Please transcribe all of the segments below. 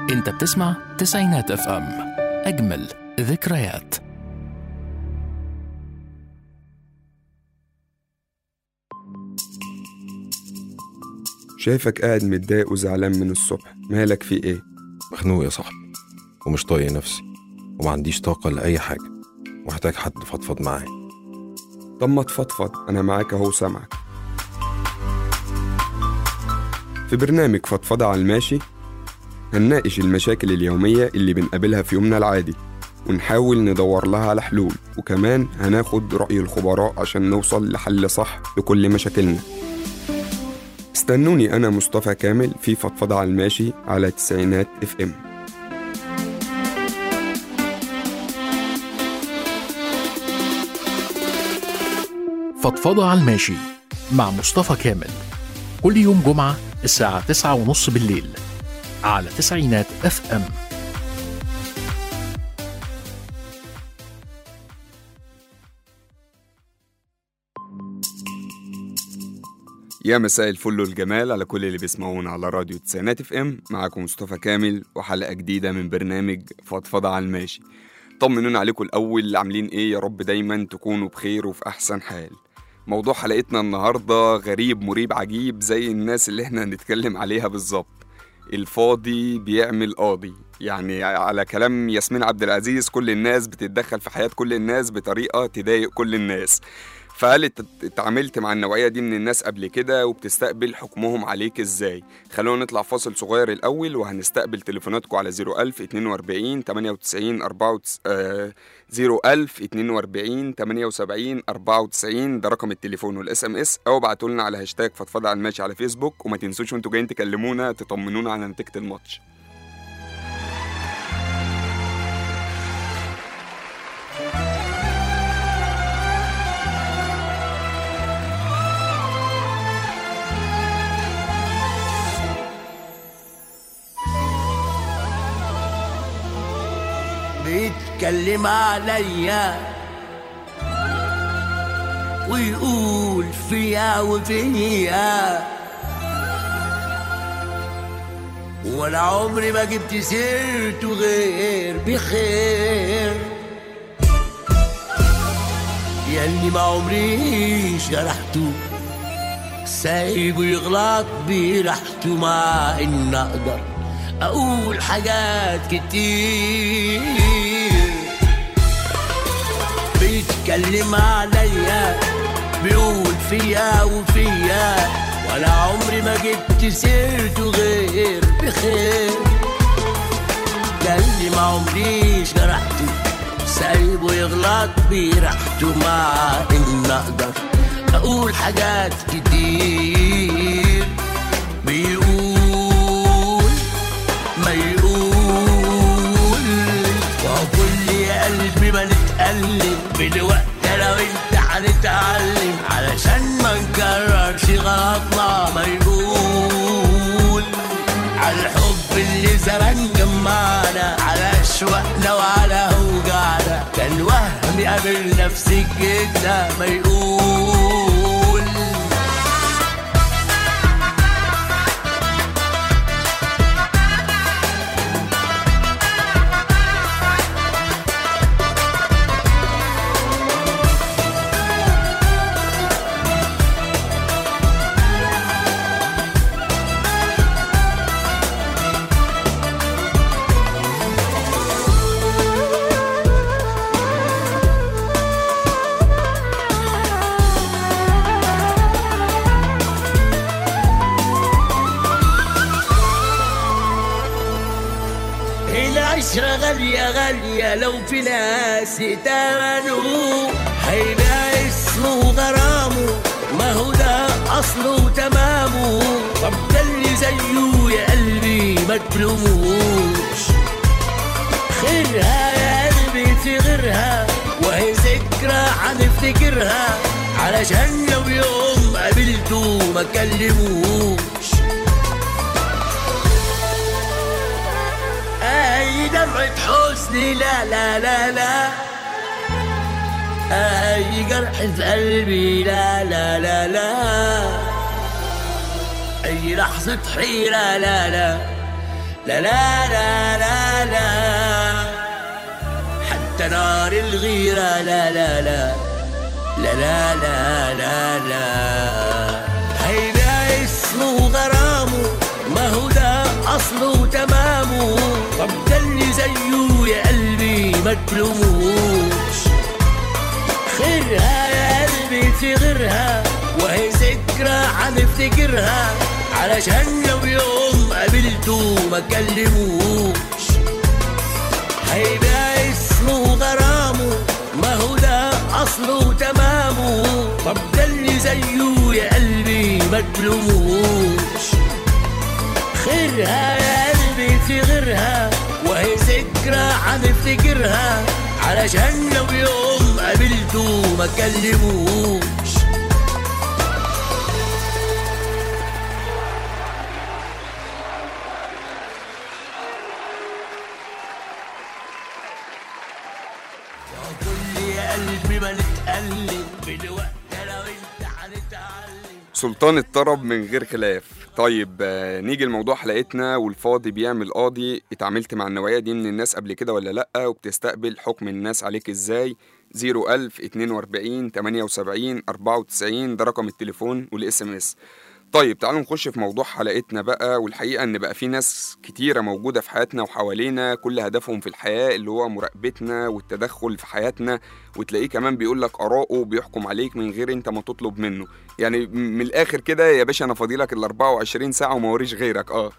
انت بتسمع تسعينات اف ام اجمل ذكريات شايفك قاعد متضايق وزعلان من الصبح مالك في ايه مخنوق يا صاحبي ومش طايق نفسي وما عنديش طاقة لأي حاجة ومحتاج حد فضفض معاه طب ما تفضفض انا معاك اهو سامعك في برنامج فضفضة على الماشي هنناقش المشاكل اليومية اللي بنقابلها في يومنا العادي ونحاول ندور لها على حلول وكمان هناخد رأي الخبراء عشان نوصل لحل صح لكل مشاكلنا استنوني أنا مصطفى كامل في فضفضة على الماشي على تسعينات اف ام فضفضة على الماشي مع مصطفى كامل كل يوم جمعة الساعة تسعة ونص بالليل على تسعينات اف ام يا مساء الفل والجمال على كل اللي بيسمعونا على راديو تسعينات اف ام معاكم مصطفى كامل وحلقة جديدة من برنامج فضفضة على الماشي طمنونا عليكم الأول عاملين ايه يا رب دايما تكونوا بخير وفي أحسن حال موضوع حلقتنا النهاردة غريب مريب عجيب زي الناس اللي احنا هنتكلم عليها بالظبط الفاضي بيعمل قاضي يعني على كلام ياسمين عبد العزيز كل الناس بتتدخل في حياة كل الناس بطريقة تضايق كل الناس فهل ات- اتعاملت مع النوعية دي من الناس قبل كده وبتستقبل حكمهم عليك ازاي؟ خلونا نطلع فاصل صغير الأول وهنستقبل تليفوناتكم على 01000 42 98 94 01000 42 78 94 ده رقم التليفون والاس ام اس او ابعتوا لنا على هاشتاج فضفضة على الماشي على فيسبوك وما تنسوش وانتوا جايين تكلمونا تطمنونا على نتيجة الماتش بيتكلم عليا ويقول فيا وفيا ولا عمري ما جبت سيرته غير بخير ياللي ما عمريش جرحته سايبه يغلط براحته مع ان اقدر اقول حاجات كتير بيتكلم عليا بيقول فيا وفيا ولا عمري ما جبت سيرته غير بخير قال لي ما عمريش جرحته سايبه يغلط براحته مع ان اقدر اقول حاجات كتير بيقول ما يقول وكل يا قلبي ما نتألم بالوقت لو انت هنتعلم علشان ما نكررش غلطنا ما يقول على الحب اللي زمان جمعنا على اشواقنا وعلى اوجعنا كان وهم قابل نفسك كده ما يقول العشرة غالية غالية لو في ناس تمنه هيبقى اسمه غرامه ما هو ده أصله وتمامه طب ده اللي زيه يا قلبي ما تلوموش خيرها يا قلبي في غيرها وهي ذكرى هنفتكرها علشان لو يوم قابلته ما كلموش اي دمعة حزن لا لا لا لا اي جرح في قلبي لا لا لا لا اي لحظة حيرة لا لا لا لا لا لا لا حتى نار الغيرة لا لا لا لا لا لا لا لا هيدا اسمه غرامه ما هو ده اصله تمامه طب ده اللي زيه يا قلبي ما تلوموش خيرها يا قلبي في غيرها وهي ذكرى حنفتكرها علشان لو يوم قابلته ما كلموش هيبقى اسمه غرامه ما هو ده اصله تمامه طب ده اللي زيه يا قلبي ما تلوموش خيرها يا قلبي في غيرها وهي ذكرى حنفتكرها علشان لو يوم قابلته ما كلموش كل يا قلبي ما نتقلب بالوقت لو انت هنتعلم سلطان الطرب من غير خلاف طيب آه، نيجي لموضوع حلقتنا والفاضي بيعمل قاضي اتعاملت مع النوعية دي من الناس قبل كده ولا لأ وبتستقبل حكم الناس عليك ازاي 01000 42 78 94 ده رقم التليفون والاس ام اس طيب تعالوا نخش في موضوع حلقتنا بقى والحقيقة ان بقى في ناس كتيرة موجودة في حياتنا وحوالينا كل هدفهم في الحياة اللي هو مراقبتنا والتدخل في حياتنا وتلاقيه كمان بيقول لك آراءه وبيحكم عليك من غير انت ما تطلب منه يعني من الاخر كده يا باشا انا فاضيلك ال 24 ساعة وما وريش غيرك اه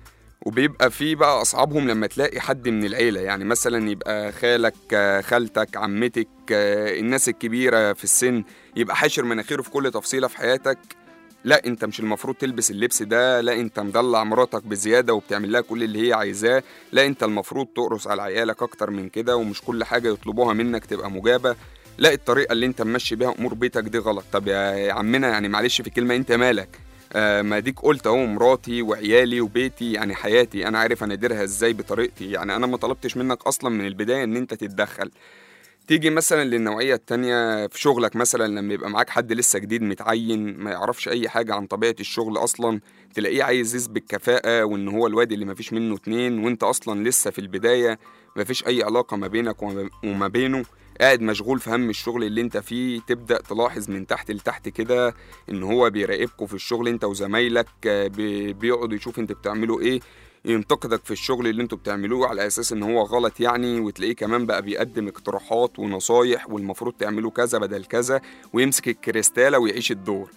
وبيبقى في بقى اصعبهم لما تلاقي حد من العيله يعني مثلا يبقى خالك آه، خالتك عمتك آه، الناس الكبيره في السن يبقى حاشر مناخيره في كل تفصيله في حياتك لا انت مش المفروض تلبس اللبس ده لا انت مدلع مراتك بزياده وبتعمل لها كل اللي هي عايزاه لا انت المفروض تقرص على عيالك اكتر من كده ومش كل حاجه يطلبوها منك تبقى مجابه لا الطريقه اللي انت ماشي بيها امور بيتك دي غلط طب يا عمنا يعني معلش في كلمه انت مالك آه ما ديك قلت اهو مراتي وعيالي وبيتي يعني حياتي انا عارف انادرها ازاي بطريقتي يعني انا ما طلبتش منك اصلا من البدايه ان انت تتدخل تيجي مثلا للنوعية التانية في شغلك مثلا لما يبقى معاك حد لسه جديد متعين ما يعرفش أي حاجة عن طبيعة الشغل أصلا تلاقيه عايز يثبت كفاءة وإن هو الواد اللي مفيش منه اتنين وإنت أصلا لسه في البداية مفيش أي علاقة ما بينك وما- وما بينه قاعد مشغول في هم الشغل اللي انت فيه تبدأ تلاحظ من تحت لتحت كده ان هو بيراقبكوا في الشغل انت وزمايلك آه، بي- بيقعد يشوف انت بتعملوا ايه ينتقدك في الشغل اللي انتوا بتعملوه على اساس ان هو غلط يعني وتلاقيه كمان بقى بيقدم اقتراحات ونصايح والمفروض تعملوا كذا بدل كذا ويمسك الكريستالة ويعيش الدور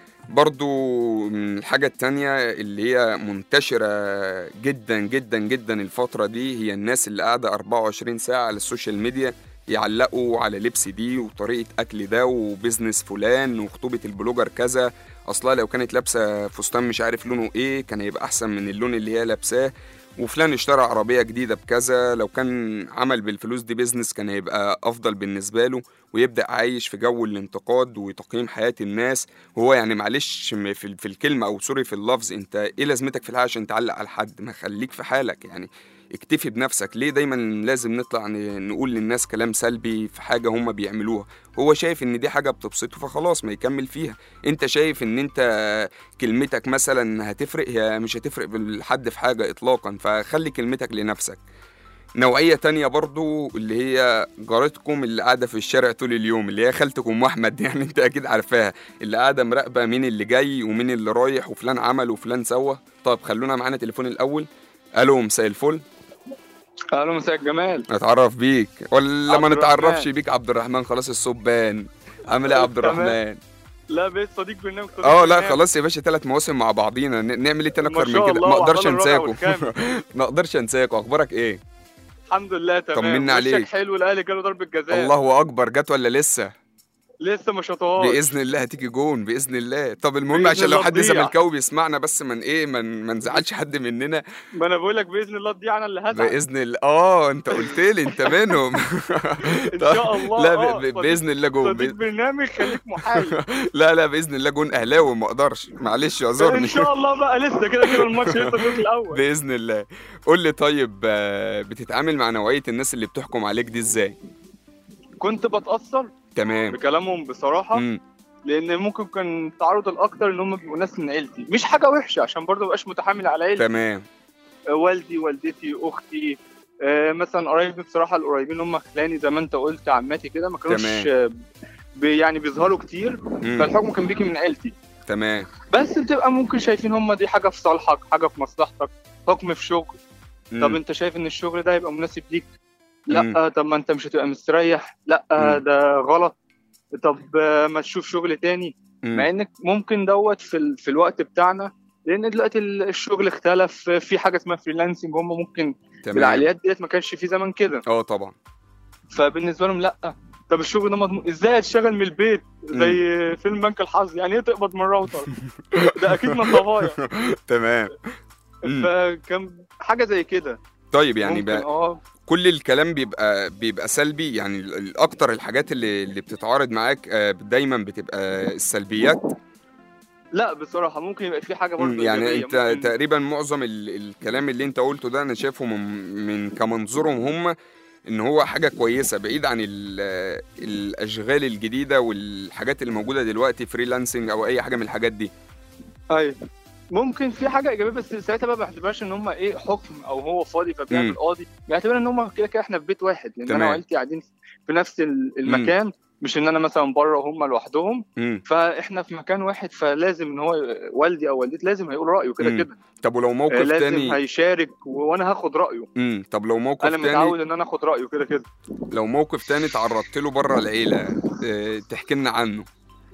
برضو من الحاجة التانية اللي هي منتشرة جدا جدا جدا الفترة دي هي الناس اللي قاعدة 24 ساعة على السوشيال ميديا يعلقوا على لبس دي وطريقة أكل ده وبزنس فلان وخطوبة البلوجر كذا أصلا لو كانت لابسة فستان مش عارف لونه إيه كان هيبقى أحسن من اللون اللي هي لابساه وفلان اشترى عربية جديدة بكذا لو كان عمل بالفلوس دي بيزنس كان هيبقى أفضل بالنسبة له ويبدأ عايش في جو الانتقاد وتقييم حياة الناس وهو يعني معلش م- في, في الكلمة أو سوري في اللفظ أنت إيه لازمتك في الحياة عشان تعلق على حد ما خليك في حالك يعني اكتفي بنفسك ليه دايما لازم نطلع ن- نقول للناس كلام سلبي في حاجة هم بيعملوها هو شايف ان دي حاجة بتبسطه فخلاص ما يكمل فيها انت شايف ان انت كلمتك مثلا هتفرق هي مش هتفرق بالحد في حاجة اطلاقا فخلي كلمتك لنفسك نوعية تانية برضو اللي هي جارتكم اللي قاعدة في الشارع طول اليوم اللي هي خالتك أم أحمد يعني أنت أكيد عارفاها اللي قاعدة مراقبة مين اللي جاي ومين اللي رايح وفلان عمل وفلان سوى طب خلونا معانا تليفون الأول ألو مساء الفل الو مساء الجمال اتعرف بيك ولا ما عبد نتعرفش الرحمن. بيك عبد الرحمن خلاص الصوت بان عامل ايه يا عبد تمام. الرحمن لا بقيت صديق برنامج صديق اه لا برنامج. خلاص يا باشا ثلاث مواسم مع بعضينا ن- نعمل ايه تاني ما اكتر شاء من كده الله، ما اقدرش وعمال الرابع انساكم والخامس. ما اقدرش انساكم اخبارك ايه الحمد لله تمام طمنا وشك عليك. حلو الاهلي جاله ضربه جزاء الله اكبر جت ولا لسه لسه ما شطهاش باذن الله هتيجي جون باذن الله طب المهم بإذن عشان لو الله حد تضيع. زملكاوي بيسمعنا بس من ايه من ما نزعلش حد مننا ما انا بقول لك باذن الله تضيع انا اللي هزعل باذن الله اه انت قلت لي انت منهم ان شاء الله لا آه، ب- ب- صديق- باذن الله جون صديق بإذن- برنامج خليك محايد لا لا باذن الله جون اهلاوي ما اقدرش معلش اعذرني ان شاء الله بقى لسه كده كده الماتش لسه الشوط الاول باذن الله قول لي طيب آه، بتتعامل مع نوعيه الناس اللي بتحكم عليك دي ازاي كنت بتاثر تمام بكلامهم بصراحه مم. لان ممكن كان التعرض الاكتر ان هم بيبقوا ناس من عيلتي مش حاجه وحشه عشان برضه مبقاش متحامل على عيلتي تمام آه، والدي والدتي اختي آه، مثلا قرايبي بصراحه القريبين هم خلاني زي ما انت قلت عماتي كده ما كانوش تمام. آه، بي يعني بيظهروا كتير مم. فالحكم كان بيجي من عيلتي تمام بس بتبقى ممكن شايفين هم دي حاجه في صالحك حاجه في مصلحتك حكم في شغل مم. طب انت شايف ان الشغل ده هيبقى مناسب ليك مم. لا طب ما انت مش هتبقى مستريح لا مم. ده غلط طب آه، ما تشوف شغل تاني مم. مع انك ممكن دوت في ال... في الوقت بتاعنا لان دلوقتي ال- الشغل اختلف في حاجه اسمها فريلانسنج هم ممكن تمام العقليات ديت ما كانش في زمان كده اه طبعا فبالنسبه لهم لا طب الشغل ده مضمون ازاي اشتغل من البيت زي فيلم بنك الحظ يعني ايه تقبض من الراوتر ده اكيد من صبايا تمام مم. فكان حاجه زي كده طيب يعني ممكن بقى اه كل الكلام بيبقى بيبقى سلبي يعني ال- الاكتر الحاجات اللي اللي بتتعارض معاك آه، دايما بتبقى السلبيات لا بصراحه ممكن يبقى في حاجه مم، برضه يعني إيجابية. انت ممكن- تقريبا معظم ال- الكلام اللي انت قلته ده انا شايفه من, من كمنظورهم هم ان هو حاجه كويسه بعيد عن ال- الاشغال الجديده والحاجات اللي موجوده دلوقتي فريلانسنج او اي حاجه من الحاجات دي ايوه ممكن في حاجه ايجابيه بس ساعتها بقى ما بيعتبرش ان هم ايه حكم او هو فاضي فبيعمل مم. قاضي بيعتبر ان هم كده كده احنا في بيت واحد يعني تمام. انا وعيلتي قاعدين في نفس ال- المكان مش ان انا مثلا بره وهم لوحدهم مم. فاحنا في مكان واحد فلازم ان هو والدي او والدتي لازم هيقول رايه كده مم. كده طب ولو آه، موقف لازم تاني هيشارك و- وانا هاخد رايه مم. طب لو موقف انا تاني متعود ان انا اخد رايه كده كده لو موقف تاني تعرضت له بره العيله آه، تحكي لنا عنه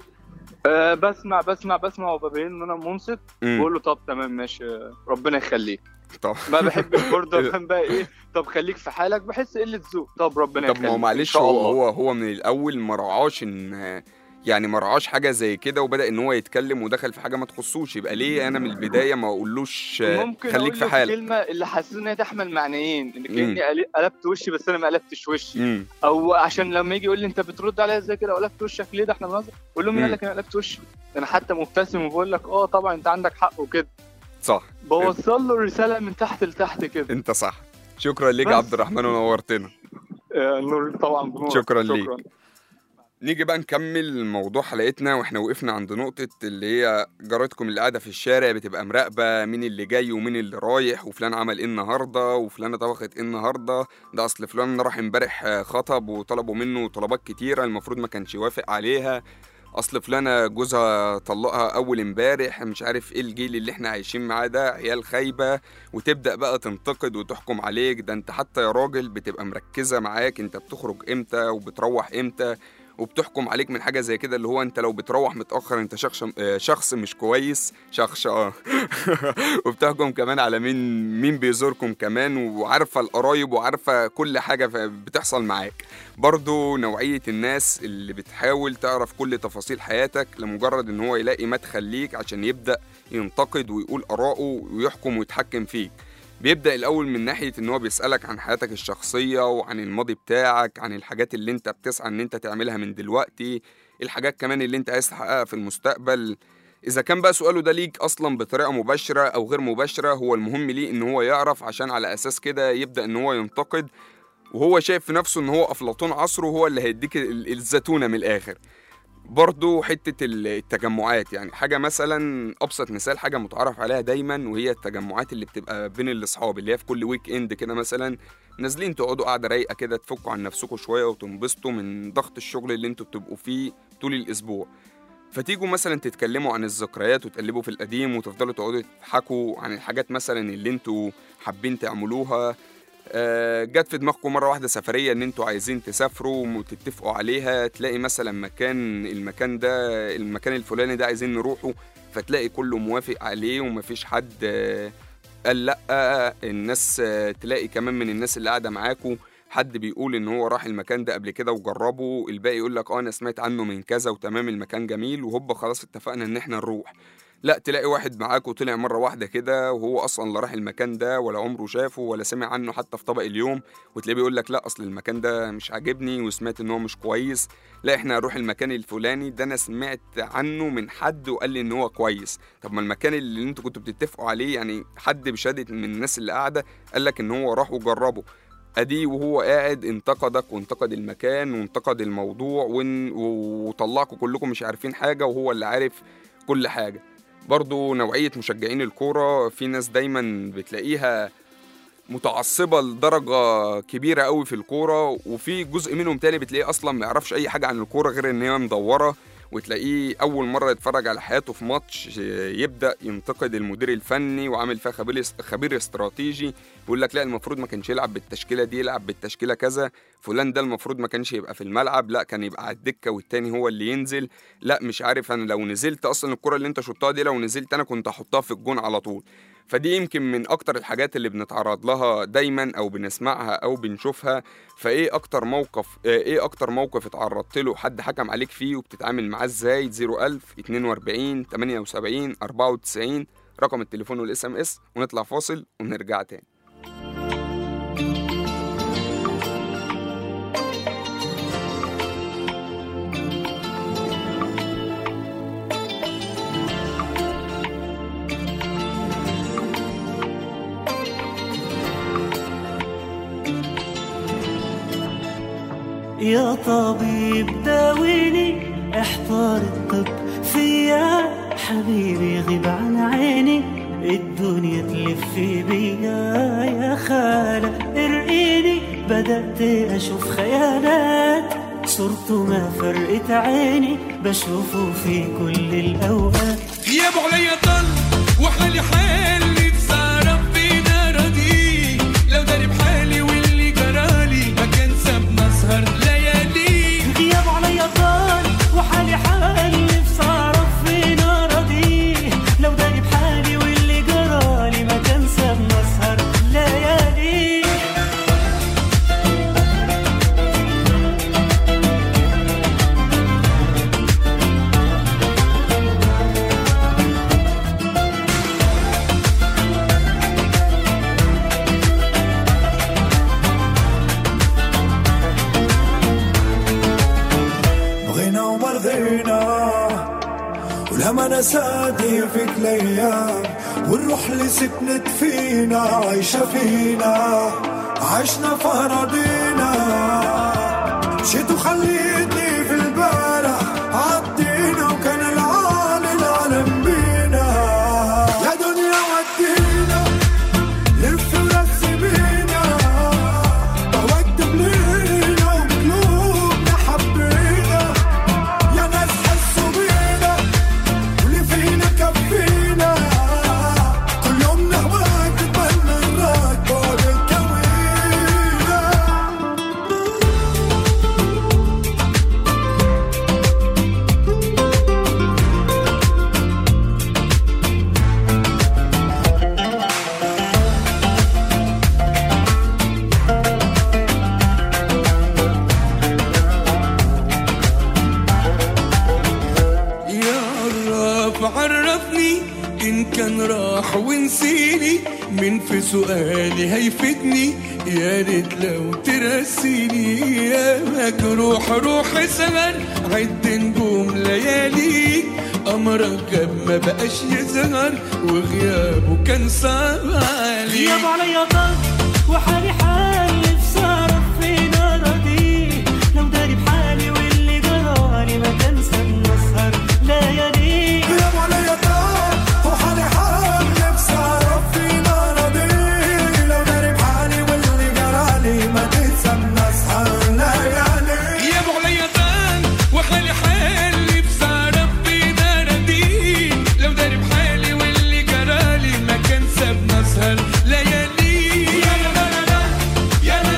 أه بسمع بسمع بسمع وببين ان انا منصت مم. بقول له طب تمام ماشي آه، ربنا يخليك طب ما بحبش برضه افهم بقى ايه طب خليك في حالك بحس قله ذوق طب ربنا طب يخليك ما هو إن معلش شاء هو الله. هو هو من الاول ما رعاش ان يعني ما رعاش حاجه زي كده وبدا ان هو يتكلم ودخل في حاجه ما تخصوش يبقى ليه انا من البدايه ما اقولوش آه، ممكن خليك أقول في له حالك الكلمه اللي حاسس ان هي تحمل معنيين ان مم. كاني قل- قلبت وشي بس انا ما قلبتش وشي امم او عشان لما يجي يقول لي انت بترد عليا ازاي كده قلبت وشك ليه ده احنا بنهزر اقول له مين مم. قال لك انا قلبت وشي ده انا حتى مبتسم وبقول لك اه طبعا انت عندك حق وكده صح بوصل له الرساله من تحت لتحت كده انت صح شكرا ليك بس. يا عبد الرحمن ونورتنا آه، نور طبعا بنور شكراً ليك. نيجي بقى نكمل موضوع حلقتنا واحنا وقفنا عند نقطة اللي هي جارتكم اللي قاعدة في الشارع بتبقى مراقبة مين اللي جاي ومين اللي رايح وفلان عمل ايه النهاردة وفلانة طبخت ايه النهاردة ده اصل فلان راح امبارح آه، خطب وطلبوا منه طلبات كتيرة المفروض ما كانش يوافق عليها اصل فلانة جوزها طلقها اول امبارح مش عارف ايه الجيل اللي احنا عايشين معاه ده عيال خايبة وتبدأ بقى تنتقد وتحكم عليك ده انت حتى يا راجل بتبقى مركزة معاك انت بتخرج امتى وبتروح امتى وبتحكم عليك من حاجه زي كده اللي هو انت لو بتروح متاخر انت شخص آه، شخص مش كويس شخص اه وبتحكم كمان على مين مين بيزوركم كمان وعارفه القرايب وعارفه كل حاجه ف- بتحصل معاك برضو نوعيه الناس اللي بتحاول تعرف كل تفاصيل حياتك لمجرد ان هو يلاقي مدخل ليك عشان يبدا ينتقد ويقول اراءه ويحكم ويتحكم فيك بيبدأ الأول من ناحية إن هو بيسألك عن حياتك الشخصية وعن الماضي بتاعك عن الحاجات اللي أنت بتسعى إن أنت تعملها من دلوقتي الحاجات كمان اللي أنت عايز تحققها في المستقبل إذا كان بقى سؤاله ده ليك أصلا بطريقة مباشرة أو غير مباشرة هو المهم ليه إن هو يعرف عشان على أساس كده يبدأ إن هو ينتقد وهو شايف في نفسه إن هو أفلاطون عصره هو اللي هيديك ال- الزتونة من الآخر برضو حتة ال- التجمعات يعني حاجة مثلا أبسط مثال حاجة متعارف عليها دايما وهي التجمعات اللي بتبقى بين الأصحاب اللي هي في كل ويك إند كده مثلا نازلين تقعدوا قاعدة رايقة كده تفكوا عن نفسكم شوية وتنبسطوا من ضغط الشغل اللي انتوا بتبقوا فيه طول الأسبوع فتيجوا مثلا تتكلموا عن الذكريات وتقلبوا في القديم وتفضلوا تقعدوا تضحكوا عن الحاجات مثلا اللي انتوا حابين تعملوها آه، جت في دماغكم مرة واحدة سفرية إن أنتوا عايزين تسافروا وتتفقوا عليها تلاقي مثلا مكان المكان ده المكان الفلاني ده عايزين نروحه فتلاقي كله موافق عليه ومفيش حد آه، قال لأ الناس آه، تلاقي كمان من الناس اللي قاعدة معاكوا حد بيقول ان هو راح المكان ده قبل كده وجربه الباقي يقول لك اه انا سمعت عنه من كذا وتمام المكان جميل وهوبا خلاص اتفقنا ان احنا نروح لا تلاقي واحد معاك وطلع مرة واحدة كده وهو أصلا لا راح المكان ده ولا عمره شافه ولا سمع عنه حتى في طبق اليوم وتلاقيه بيقول لك لا أصل المكان ده مش عاجبني وسمعت إن هو مش كويس لا إحنا هنروح المكان الفلاني ده أنا سمعت عنه من حد وقال لي إن هو كويس طب ما المكان اللي أنتوا كنتوا بتتفقوا عليه يعني حد بشهادة من الناس اللي قاعدة قال لك إن هو راح وجربه ادي وهو قاعد انتقدك وانتقد المكان وانتقد الموضوع ون- وطلعكم كلكم مش عارفين حاجه وهو اللي عارف كل حاجه برضو نوعية مشجعين الكورة في ناس دايما بتلاقيها متعصبه لدرجه كبيره قوي في الكوره وفي جزء منهم تاني بتلاقيه اصلا ما يعرفش اي حاجه عن الكوره غير ان هي مدوره وتلاقيه اول مره يتفرج على حياته في ماتش يبدا ينتقد المدير الفني وعامل فيها خبير خبير استراتيجي يقول لك لا المفروض ما كانش يلعب بالتشكيله دي يلعب بالتشكيله كذا فلان ده المفروض ما كانش يبقى في الملعب لا كان يبقى على الدكه والتاني هو اللي ينزل لا مش عارف انا لو نزلت اصلا الكره اللي انت شطها دي لو نزلت انا كنت احطها في الجون على طول فدي يمكن من اكتر الحاجات اللي بنتعرض لها دايما او بنسمعها او بنشوفها فايه اكتر موقف آه، ايه اكتر موقف اتعرضت له حد حكم عليك فيه وبتتعامل معاه ازاي 01000 42 78 94 رقم التليفون والاس ام اس ونطلع فاصل ونرجع تاني يا طبيب داويني احضر الطب فيا حبيبي غيب عن عيني الدنيا تلف بيا يا خالة ارقيني بدأت أشوف خيالات صرته ما فرقت عيني بشوفه في كل الأوقات غيابه عليا طل وحالي حالي بسهرة فينا راضي لو داري بحالي واللي جرالي ما كان سابنا سهر ليالي غياب عليا طال وحالي حالي بصرف في نارضي لو داري بحالي واللي جرالي ما كان سابنا اسهر ليالي بغينا وما رضينا ولما نسادي فيك الايام والروح اللي سكنت فينا عايشة فينا عشنا في اراضينا مشيت وخليتني في البارح عدينا وكان العالي العالم بينا يا دنيا ودينا لف ورسي بينا طوقت بلينا وقلوبنا حبينا يا ناس حسوا بينا واللي فينا كفينا كل يوم نهواك نتمنى نراك بعد الكوينة يا عرف عرفني إن كان راح ونسيني من في سؤالي هيفيدني يا ريت لو ترسيني يا مجروح روح سهر عد نجوم ليالي أمرك جاب ما بقاش يظهر وغيابه كان صعب علي غياب عليا طال وحالي حالي بصرف في نارضي لو داري بحالي واللي جرالي ما كان سابنا اسهر ليالي غياب عليا طال وحالي حالي بسهرة في نارضي لو داري بحالي واللي جرالي ما تتسمى اسهر ليالي غيابه عليا طال وحالي حالي بسهرة في ناردي لو داري بحالي واللي جرالي ما كان سابنا سهر ليالي يا لا لا لا يا لا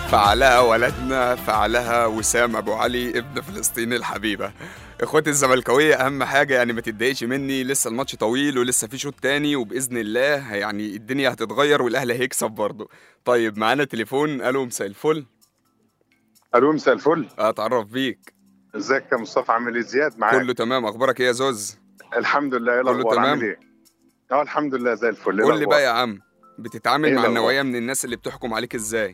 فعلها ولدنا فعلها وسام ابو علي ابن فلسطين الحبيبه اخواتي الزملكاويه اهم حاجه يعني ما تتضايقش مني لسه الماتش طويل ولسه في شوط تاني وباذن الله يعني الدنيا هتتغير والاهلي هيكسب برضه طيب معانا تليفون الو مساء الفل الو مساء الفل اتعرف بيك ازيك يا مصطفى عامل ايه زياد معاك كله تمام اخبارك ايه يا زوز الحمد لله ايه كله الاخبار تمام؟ عامل ايه اه الحمد لله زي الفل إيه قول لي الأخبار؟ بقى يا عم بتتعامل إيه مع الأخبار؟ النوعيه من الناس اللي بتحكم عليك ازاي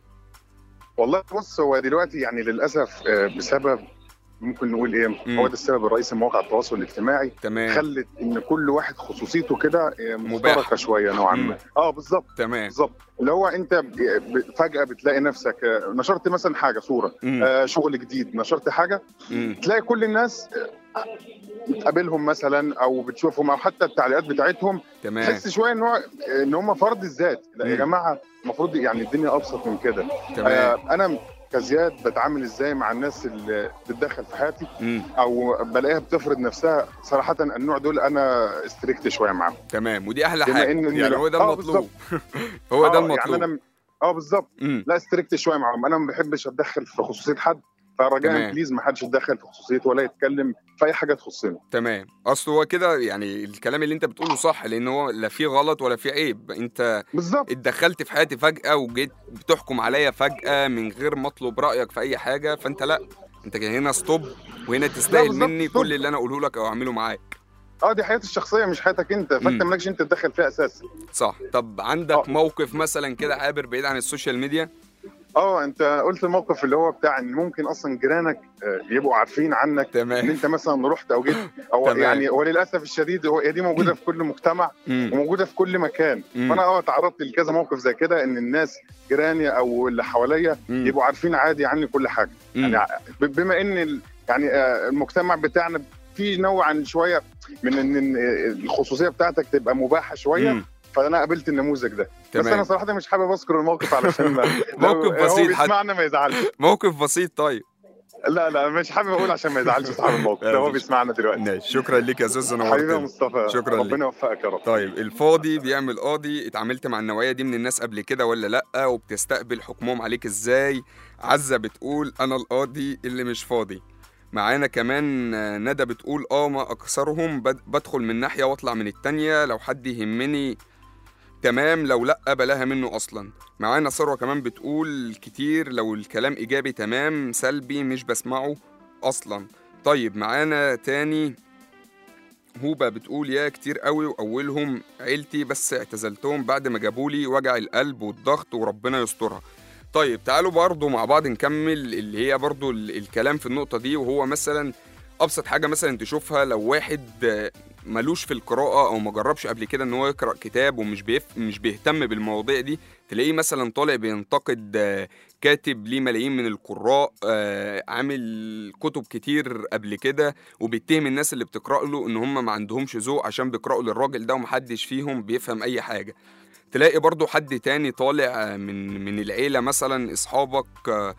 والله بص هو دلوقتي يعني للاسف آه، بسبب ممكن نقول ايه مم. هو ده السبب الرئيسي مواقع التواصل الاجتماعي تمام خلت ان كل واحد خصوصيته كده آه، مباح. مشتركه شويه نوعا مم. ما اه بالظبط تمام بالظبط اللي هو انت ب- ب- فجاه بتلاقي نفسك آه، نشرت مثلا حاجه صوره مم. آه، شغل جديد نشرت حاجه مم. تلاقي كل الناس آه، بتقابلهم مثلا او بتشوفهم او حتى التعليقات بتاعتهم تمام تحس شويه ان هو ان هم فرض الذات لا يا مم. جماعه المفروض يعني الدنيا ابسط من كده تمام آه انا كزياد بتعامل ازاي مع الناس اللي بتتدخل في حياتي مم. او بلاقيها بتفرض نفسها صراحه النوع دول انا استريكت شويه معاهم تمام ودي احلى بما حاجه إن- يعني هو ده آه، المطلوب هو ده آه، يعني المطلوب انا اه بالظبط مم. لا استريكت شويه معاهم انا ما بحبش اتدخل في خصوصيه حد فرجاء تمام. بليز ما حدش يتدخل في خصوصيته ولا يتكلم في اي حاجه تخصني تمام اصل هو كده يعني الكلام اللي انت بتقوله صح لان هو لا فيه غلط ولا فيه عيب انت بالظبط اتدخلت في حياتي فجأة وجيت بتحكم عليا فجأة من غير ما اطلب رأيك في أي حاجة فأنت لا أنت كده هنا ستوب وهنا تستاهل بالظبط، مني ستوب. كل اللي أنا أقوله لك أو أعمله معاك اه دي حياتي الشخصيه مش حياتك انت فانت مم. مالكش انت تتدخل فيها اساسا صح طب عندك آه. موقف مثلا كده عابر بعيد عن السوشيال ميديا اه انت قلت الموقف اللي هو بتاع ان ممكن اصلا جيرانك آه، يبقوا عارفين عنك ان تمام انت مثلا رحت او جيت او تمام. يعني وللاسف الشديد هو هي دي موجوده في كل مجتمع مم. وموجوده في كل مكان مم. فانا اه تعرضت لكذا موقف زي كده ان الناس جيراني او اللي حواليا مم. يبقوا عارفين عادي عني كل حاجه مم. يعني ب- بما ان ال- يعني آه، المجتمع بتاعنا في نوعا شويه من ان إن الخصوصيه بتاعتك تبقى مباحه شويه مم. فانا قابلت النموذج ده بس تمام. انا صراحه مش حابب اذكر الموقف علشان ما- موقف لو بسيط هو حتى. بيسمعنا ما يزعلش موقف بسيط طيب لا لا مش حابب اقول عشان ما يزعلش صاحب الموقف ده هو بيسمعنا دلوقتي ماشي شكرا ليك يا زوز حبيبي يا نورتني مصطفى شكراً ليك. ربنا يوفقك يا رب طيب الفاضي بيعمل قاضي اتعاملت مع النوعية دي من الناس قبل كده ولا لأ وبتستقبل حكمهم عليك ازاي عزة بتقول أنا القاضي اللي مش فاضي معانا كمان آه، ندى بتقول اه ما أكثرهم بد- بدخل من ناحية واطلع من التانية لو حد يهمني تمام لو لأ بلاها منه أصلا معانا ثروة كمان بتقول كتير لو الكلام إيجابي تمام سلبي مش بسمعه أصلا طيب معانا تاني هوبا بتقول يا كتير قوي واولهم عيلتي بس اعتزلتهم بعد ما جابولي وجع القلب والضغط وربنا يسترها طيب تعالوا برضو مع بعض نكمل اللي هي برضو ال- الكلام في النقطة دي وهو مثلا أبسط حاجة مثلا تشوفها لو واحد آه، ملوش في القراءة أو ما جربش قبل كده إن هو يقرأ كتاب ومش بيف مش بيهتم بالمواضيع دي تلاقيه مثلا طالع بينتقد آه، كاتب ليه ملايين من القراء آه، عامل كتب كتير قبل كده وبيتهم الناس اللي بتقرأ له ان هم ما عندهمش ذوق عشان بيقرأوا للراجل ده ومحدش فيهم بيفهم اي حاجة تلاقي برضو حد تاني طالع آه، من من العيلة مثلا اصحابك آه،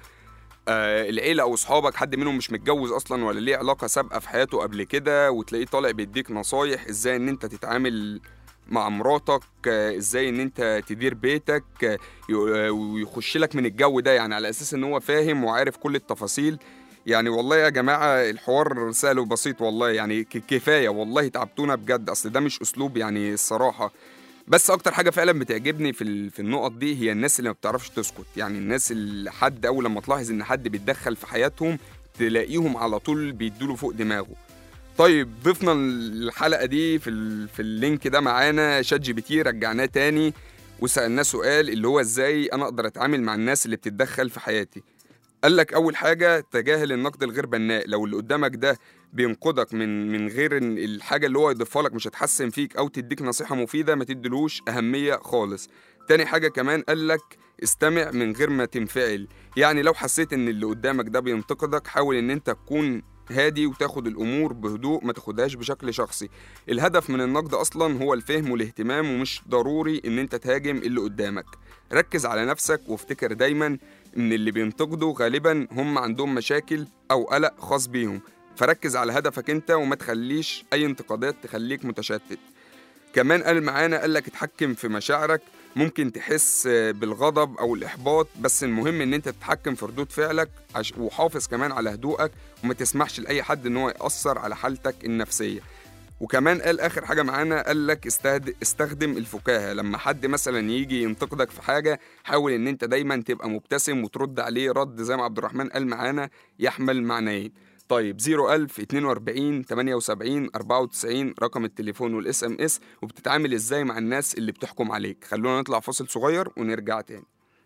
آه، العيلة او اصحابك حد منهم مش متجوز اصلا ولا ليه علاقة سابقة في حياته قبل كده وتلاقيه طالع بيديك نصايح ازاي ان انت تتعامل مع مراتك آه، ازاي ان انت تدير بيتك آه، ي- آه، ويخش لك من الجو ده يعني على اساس ان هو فاهم وعارف كل التفاصيل يعني والله يا جماعة الحوار سهل وبسيط والله يعني ك- كفاية والله تعبتونا بجد أصل ده مش أسلوب يعني الصراحة بس أكتر حاجة فعلا بتعجبني في ال- في النقط دي هي الناس اللي ما بتعرفش تسكت يعني الناس اللي حد أول لما تلاحظ إن حد بيتدخل في حياتهم تلاقيهم على طول بيدوله فوق دماغه طيب ضفنا الحلقة دي في, ال... في اللينك ده معانا شات جي بي تي رجعناه تاني وسألناه سؤال اللي هو ازاي انا اقدر اتعامل مع الناس اللي بتتدخل في حياتي قال لك اول حاجه تجاهل النقد الغير بناء لو اللي قدامك ده بينقدك من من غير إن الحاجه اللي هو يضيفها لك مش هتحسن فيك او تديك نصيحه مفيده ما تديلوش اهميه خالص تاني حاجه كمان قال لك استمع من غير ما تنفعل يعني لو حسيت ان اللي قدامك ده بينتقدك حاول ان انت تكون هادي وتاخد الامور بهدوء ما تاخدهاش بشكل شخصي الهدف من النقد اصلا هو الفهم والاهتمام ومش ضروري ان انت تهاجم اللي قدامك ركز على نفسك وافتكر دايما ان اللي بينتقدوا غالبا هم عندهم مشاكل او قلق خاص بيهم فركز على هدفك انت وما تخليش اي انتقادات تخليك متشتت كمان قال معانا قال لك اتحكم في مشاعرك ممكن تحس بالغضب او الاحباط بس المهم ان انت تتحكم في ردود فعلك عش... وحافظ كمان على هدوءك وما تسمحش لاي حد ان هو ياثر على حالتك النفسيه وكمان قال اخر حاجه معانا قال لك استهد... استخدم الفكاهه لما حد مثلا يجي ينتقدك في حاجه حاول ان انت دايما تبقى مبتسم وترد عليه رد زي ما عبد الرحمن قال معانا يحمل معنيين طيب 01000 42 78 94 رقم التليفون والاس ام اس وبتتعامل ازاي مع الناس اللي بتحكم عليك خلونا نطلع فاصل صغير ونرجع تاني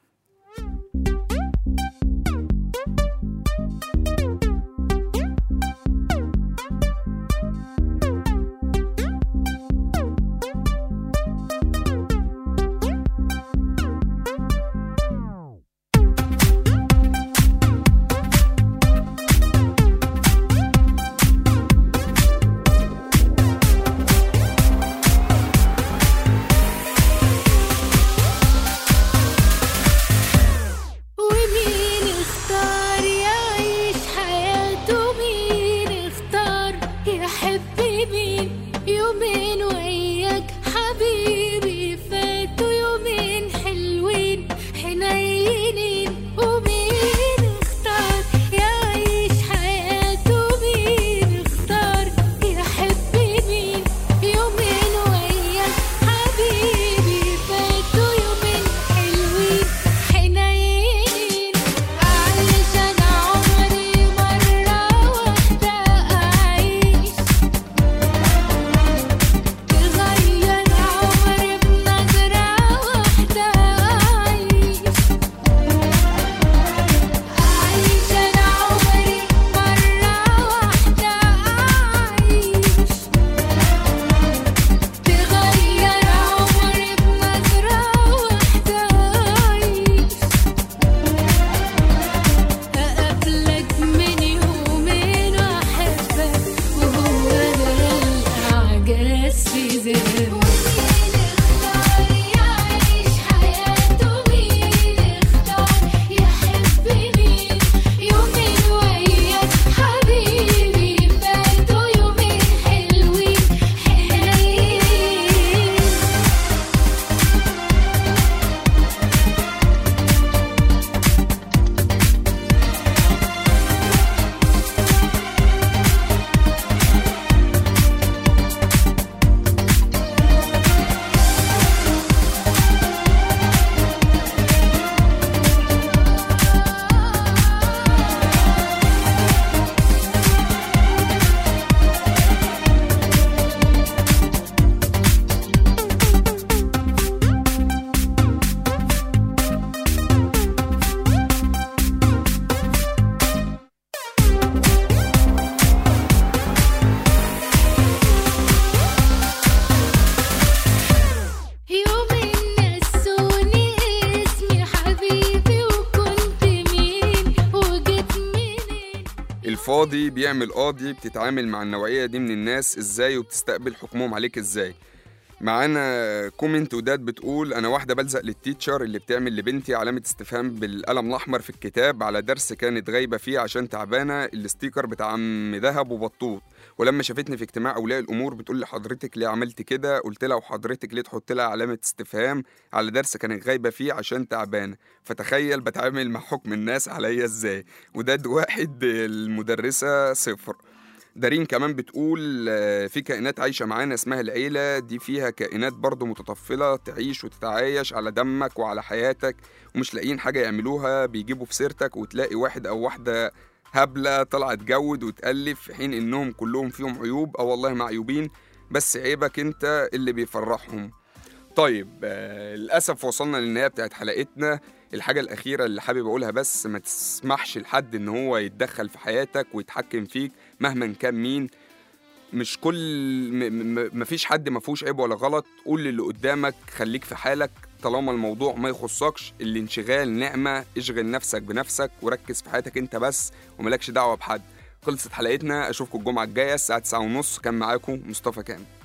ومين اختار يعيش حياته مين اختار يحب مين يومين وياك حبيبي فاتوا يومين حلوين حنينين ومين اختار يعيش حياته مين اختار يحب مين يومين وياك حبيبي فاتوا يومين حلوين حنين أعيش أنا عمري مرة واحدة أعيش تغير عمري بنظرة واحدة أعيش أعيش أنا عمري مرة واحدة أعيش تغير عمري بنظرة واحدة أعيش أقابلك من يومين وأحبك وهو ده الإعجاز في ذهني يعيش حياته مين اختار يحب مين يومين وياك حبيبي فاتوا يومين حلوين حنين يوم نسوني اسمي حبيبي وكنت مين وجيت منين الفاضي بيعمل قاضي بتتعامل مع النوعية دي من الناس ازاي وبتستقبل حكمهم عليك ازاي معانا كومنت وداد بتقول انا واحده بلزق للتيتشر اللي بتعمل لبنتي علامه استفهام بالقلم الاحمر في الكتاب على درس كانت غايبه فيه عشان تعبانه الاستيكر بتاع عم دهب وبطوط ولما شافتني في اجتماع اولياء الامور بتقول لي حضرتك ليه عملت كده قلت لها وحضرتك ليه تحط لها علامه استفهام على درس كانت غايبه فيه عشان تعبانه فتخيل بتعامل مع حكم الناس عليا ازاي وداد واحد المدرسه صفر دارين كمان بتقول آه، في كائنات عايشة معانا اسمها العيلة دي فيها كائنات برضو متطفلة تعيش وتتعايش على دمك وعلى حياتك ومش لاقيين حاجة يعملوها بيجيبوا في سيرتك وتلاقي واحد أو واحدة هبلة طالعة تجود وتألف في حين إنهم كلهم فيهم عيوب أو والله معيوبين بس عيبك أنت اللي بيفرحهم طيب آه، للأسف وصلنا للنهاية بتاعت حلقتنا الحاجة الأخيرة اللي حابب أقولها بس ما تسمحش لحد إن هو يتدخل في حياتك ويتحكم فيك مهما كان مين مش كل م- م- مفيش حد ما فيهوش عيب ولا غلط قول للي قدامك خليك في حالك طالما الموضوع ما يخصكش الانشغال نعمة اشغل نفسك بنفسك وركز في حياتك انت بس وملكش دعوة بحد خلصت حلقتنا اشوفكم الجمعة الجاية الساعة 9:30 كان معاكم مصطفى كامل